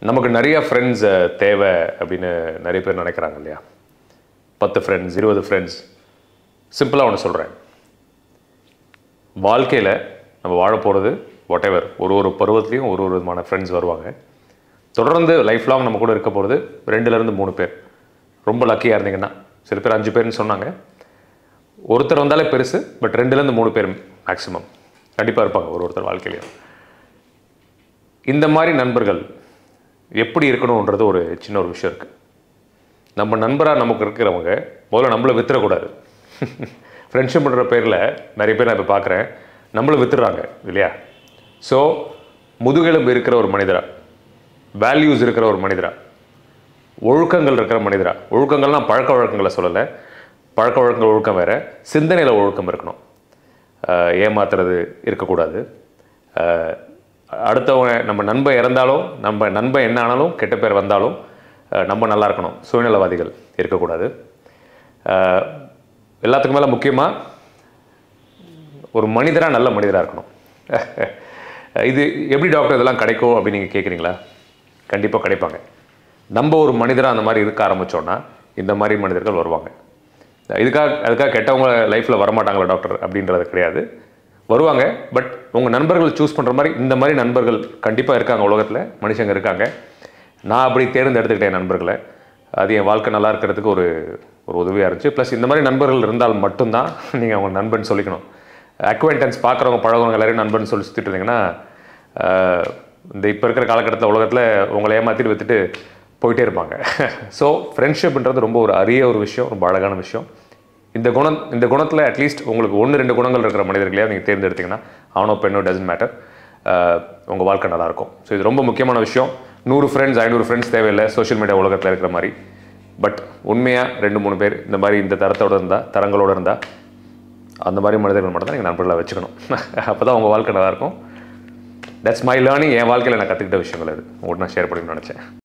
நமக்கு நிறைய ஃப்ரெண்ட்ஸ் தேவை அப்படின்னு நிறைய பேர் நினைக்கிறாங்க இல்லையா பத்து ஃப்ரெண்ட்ஸ் இருபது ஃப்ரெண்ட்ஸ் சிம்பிளாக ஒன்று சொல்கிறேன் வாழ்க்கையில் நம்ம வாழ போகிறது வாட் எவர் ஒரு ஒரு பருவத்துலேயும் ஒரு ஒரு விதமான ஃப்ரெண்ட்ஸ் வருவாங்க தொடர்ந்து லைஃப் லாங் நம்ம கூட இருக்க போகிறது ரெண்டுலேருந்து மூணு பேர் ரொம்ப லக்கியாக இருந்தீங்கன்னா சில பேர் அஞ்சு பேர்னு சொன்னாங்க ஒருத்தர் வந்தாலே பெருசு பட் ரெண்டுலேருந்து மூணு பேர் மேக்ஸிமம் கண்டிப்பாக இருப்பாங்க ஒரு ஒருத்தர் வாழ்க்கையிலையும் இந்த மாதிரி நண்பர்கள் எப்படி இருக்கணுன்றது ஒரு சின்ன ஒரு விஷயம் இருக்குது நம்ம நண்பராக நமக்கு இருக்கிறவங்க முதல்ல நம்மளை வித்துறக்கூடாது ஃப்ரெண்ட்ஷிப் பண்ணுற பேரில் நிறைய பேர் நான் இப்போ பார்க்குறேன் நம்மளை வித்துடுறாங்க இல்லையா ஸோ முதுகெலும்பு இருக்கிற ஒரு மனிதரா வேல்யூஸ் இருக்கிற ஒரு மனிதரா ஒழுக்கங்கள் இருக்கிற மனிதரா ஒழுக்கங்கள்லாம் பழக்க வழக்கங்களை சொல்லலை பழக்க வழக்கங்கள் ஒழுக்கம் வேறு சிந்தனையில் ஒழுக்கம் இருக்கணும் ஆஹ் ஏமாத்துறது இருக்கக்கூடாது ஆஹ் அடுத்தவங்க நம்ம நண்பன் இறந்தாலும் நம்ம நண்பன் என்ன ஆனாலும் கெட்ட பேர் வந்தாலும் ஆஹ் நம்ம நல்லா இருக்கணும் சுயநலவாதிகள் இருக்கக்கூடாது ஆஹ் எல்லாத்துக்கும் மேலே முக்கியமாக ஒரு மனிதராக நல்ல மனிதராக இருக்கணும் இது எப்படி டாக்டர் இதெல்லாம் கிடைக்கும் அப்படின்னு நீங்கள் கேட்குறீங்களா கண்டிப்பாக கிடைப்பாங்க நம்ம ஒரு மனிதராக அந்த மாதிரி இருக்க ஆரம்பித்தோன்னா இந்த மாதிரி மனிதர்கள் வருவாங்க இதுக்காக அதுக்காக கெட்டவங்க லைஃப்பில் வரமாட்டாங்களா டாக்டர் அப்படின்றது கிடையாது வருவாங்க பட் உங்கள் நண்பர்கள் சூஸ் பண்ணுற மாதிரி இந்த மாதிரி நண்பர்கள் கண்டிப்பாக இருக்காங்க உலகத்தில் மனுஷங்க இருக்காங்க நான் அப்படி தேர்ந்தெடுத்துக்கிட்டேன் நண்பர்களை அது என் வாழ்க்கை நல்லா இருக்கிறதுக்கு ஒரு ஒரு உதவியாக இருந்துச்சு ப்ளஸ் இந்த மாதிரி நண்பர்கள் இருந்தால் மட்டும்தான் நீங்கள் அவங்க நண்பன் சொல்லிக்கணும் அக்வைண்டன்ஸ் பார்க்குறவங்க பழகுறவங்க எல்லாரையும் நண்பன் சொல்லி சுற்றிட்டு இருந்தீங்கன்னா ஆஹ், இந்த இப்போ இருக்கிற காலகட்டத்தில் உலகத்தில் உங்களை ஏமாற்றிட்டு வித்துட்டு போயிட்டே இருப்பாங்க ஸோ ஃப்ரெண்ட்ஷிப்ன்றது ரொம்ப ஒரு அரிய ஒரு விஷயம் ரொம்ப அழகான விஷயம் இந்த குணம் இந்த குணத்தில் அட்லீஸ்ட் உங்களுக்கு ஒன்று ரெண்டு குணங்கள் இருக்கிற மனிதர்களையா நீங்கள் தேர்ந்தெடுத்தீங்கன்னா ஆணோ பெண்ணோ டசன்ட் மேட்டர் உங்கள் வாழ்க்கை நல்லாயிருக்கும் ஸோ இது ரொம்ப முக்கியமான விஷயம் நூறு ஃப்ரெண்ட்ஸ் ஐநூறு ஃப்ரெண்ட்ஸ் தேவையில்லை சோஷியல் மீடியா உலகத்தில் இருக்கிற மாதிரி பட் உண்மையாக ரெண்டு மூணு பேர் இந்த மாதிரி இந்த தரத்தோடு இருந்தால் தரங்களோடு இருந்தால் அந்த மாதிரி மனிதர்கள் மட்டும் தான் நீங்கள் நண்பர்களாக வச்சுக்கணும் அப்போ தான் உங்கள் வாழ்க்கை நல்லாயிருக்கும் தட்ஸ் மை லேர்னிங் என் வாழ்க்கையில் நான் கற்றுக்கிட்ட விஷயங்கள் அது உங்கள்கிட்ட நான் ஷேர் பண்ணணும்னு நினச்சேன்